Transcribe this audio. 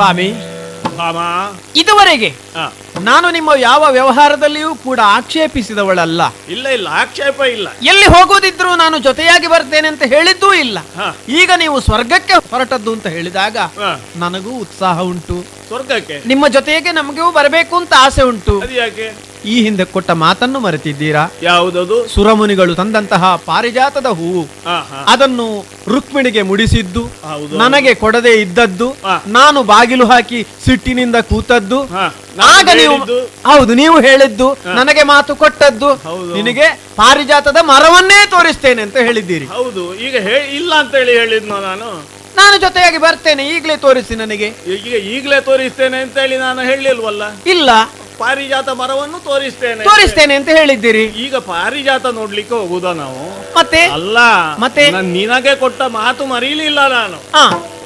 ಸ್ವಾಮಿ ಭಾಮ ಇದುವರೆಗೆ ಆ, ನಾನು ನಿಮ್ಮ ಯಾವ ವ್ಯವಹಾರದಲ್ಲಿಯೂ ಕೂಡ ಆಕ್ಷೇಪಿಸಿದವಳಲ್ಲ ಇಲ್ಲ ಇಲ್ಲ ಆಕ್ಷೇಪ ಇಲ್ಲ ಎಲ್ಲಿ ಹೋಗೋದಿದ್ರು ನಾನು ಜೊತೆಯಾಗಿ ಬರ್ತೇನೆ ಅಂತ ಹೇಳಿದ್ದೂ ಇಲ್ಲ ಹ, ಈಗ ನೀವು ಸ್ವರ್ಗಕ್ಕೆ ಹೊರಟದ್ದು ಅಂತ ಹೇಳಿದಾಗ ಹ, ನನಗೂ ಉತ್ಸಾಹ ಉಂಟು ಸ್ವರ್ಗಕ್ಕೆ ನಿಮ್ಮ ಜೊತೆಗೆ ನಮಗೂ ಬರಬೇಕು ಅಂತ ಆಸೆ ಉಂಟು ಅದು ಯಾಕೆ ಈ ಹಿಂದೆ ಕೊಟ್ಟ ಮಾತನ್ನು ಮರೆತಿದ್ದೀರಾ ಯಾವುದದು ಸುರಮುನಿಗಳು ತಂದಂತಹ ಪಾರಿಜಾತದ ಹೂವು ಹಾ ಹಾ ಅದನ್ನು ರುಕ್ಮಿಣಿಗೆ ಮುಡಿಸಿದ್ದು ಹೌದು ನನಗೆ ಕೊಡದೆ ಇದ್ದದ್ದು ಆ. ನಾನು ಬಾಗಿಲು ಹಾಕಿ ಸಿಟ್ಟಿನಿಂದ ಕೂತದ್ದು ಹಾ, ಆಗ ನಾನು ನೀವು ಹೇಳಿದ್ದು, ಹೌದು ನೀವು ಹೇಳಿದ್ದು ನನಗೆ ಮಾತು ಕೊಟ್ಟದ್ದು ಹೌದು. ನಿನಗೆ ಪಾರಿಜಾತದ ಮರವನ್ನೇ ತೋರಿಸ್ತೇನೆ ಅಂತ ಹೇಳಿದ್ದೀರಿ ಹೌದು ಈಗ ಹೇ- ಇಲ್ಲ ಅಂತ ಹೇಳಿ ಹೇಳಿದ್ನೋ ನಾನು ನಾನು ಜೊತೆಯಾಗಿ ಬರ್ತೇನೆ ಈಗಲೇ ತೋರಿಸಿ ನನಗೆ ಈಗ ಈಗಲೇ ತೋರಿಸ್ತೇನೆ ಅಂತ ಹೇಳಿ ನಾನು ಹೇಳಿಲ್ವಲ್ಲ ಇಲ್ಲ ಪಾರಿಜಾತ ಮರವನ್ನು ತೋರಿಸ್ತೇನೆ ತೋರಿಸ್ತೇನೆ ಅಂತ ಹೇಳಿದ್ದೀರಿ ಈಗ ಪಾರಿಜಾತ ನೋಡ್ಲಿಕ್ಕೆ ಹೋಗುದಾ ನಾವು ಮತ್ತೆ ಅಲ್ಲ ಮತ್ತೆ? ನಾನ್ ನಿನಗೆ ಕೊಟ್ಟ ಮಾತು ಮರೀಲಿಲ್ಲ ನಾನು ಹಾ